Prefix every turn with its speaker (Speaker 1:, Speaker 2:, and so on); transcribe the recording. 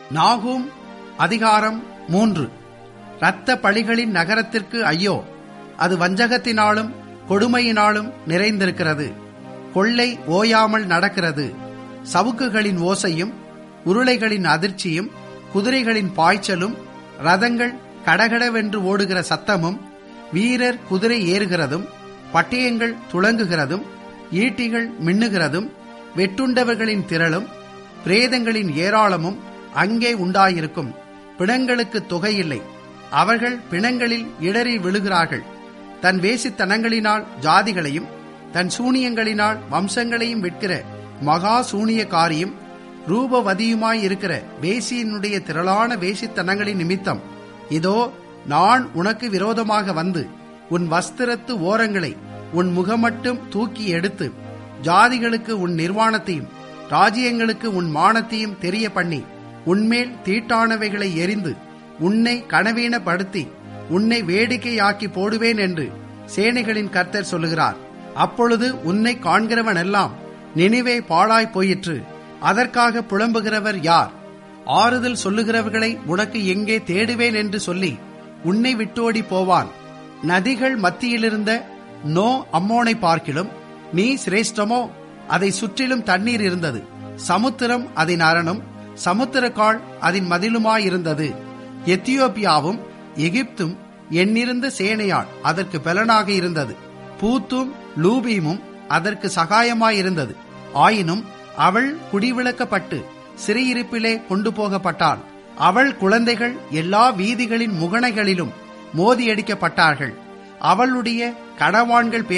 Speaker 1: நாகூம் அதிகாரம் மூன்று இரத்த பழிகளின் நகரத்திற்கு ஐயோ அது வஞ்சகத்தினாலும் கொடுமையினாலும் நிறைந்திருக்கிறது கொள்ளை ஓயாமல் நடக்கிறது சவுக்குகளின் ஓசையும் உருளைகளின் அதிர்ச்சியும் குதிரைகளின் பாய்ச்சலும் ரதங்கள் கடகடவென்று ஓடுகிற சத்தமும் வீரர் குதிரை ஏறுகிறதும் பட்டயங்கள் துளங்குகிறதும் ஈட்டிகள் மின்னுகிறதும் வெட்டுண்டவர்களின் திரளும் பிரேதங்களின் ஏராளமும் அங்கே உண்டாயிருக்கும் பிணங்களுக்கு தொகையில்லை அவர்கள் பிணங்களில் இடறி விழுகிறார்கள் தன் வேசித்தனங்களினால் ஜாதிகளையும் தன் சூனியங்களினால் வம்சங்களையும் விற்கிற மகா சூனியக்காரியும் ரூபவதியுமாயிருக்கிற வேசியினுடைய திரளான வேசித்தனங்களின் நிமித்தம் இதோ நான் உனக்கு விரோதமாக வந்து உன் வஸ்திரத்து ஓரங்களை உன் முகமட்டும் தூக்கி எடுத்து ஜாதிகளுக்கு உன் நிர்வாணத்தையும் ராஜ்யங்களுக்கு உன் மானத்தையும் தெரிய பண்ணி உன்மேல் தீட்டானவைகளை எரிந்து உன்னை கனவீனப்படுத்தி உன்னை வேடிக்கையாக்கி போடுவேன் என்று சேனைகளின் கர்த்தர் சொல்லுகிறார் அப்பொழுது உன்னை காண்கிறவனெல்லாம் நினைவே பாழாய் போயிற்று அதற்காக புலம்புகிறவர் யார் ஆறுதல் சொல்லுகிறவர்களை உனக்கு எங்கே தேடுவேன் என்று சொல்லி உன்னை விட்டோடி போவான் நதிகள் மத்தியிலிருந்த நோ அம்மோனை பார்க்கிலும் நீ சிரேஷ்டமோ அதை சுற்றிலும் தண்ணீர் இருந்தது சமுத்திரம் அதன் அரணும் சமுத்திரக்கால் அதன் மதிலுமாயிருந்தது எத்தியோப்பியாவும் எகிப்தும் எண்ணிருந்த சேனையால் அதற்கு பலனாக இருந்தது பூத்தும் லூபீமும் அதற்கு சகாயமாயிருந்தது ஆயினும் அவள் குடிவிளக்கப்பட்டு சிறையிருப்பிலே கொண்டு போகப்பட்டாள் அவள் குழந்தைகள் எல்லா வீதிகளின் முகணைகளிலும் மோதியடிக்கப்பட்டார்கள் அவளுடைய கணவான்கள்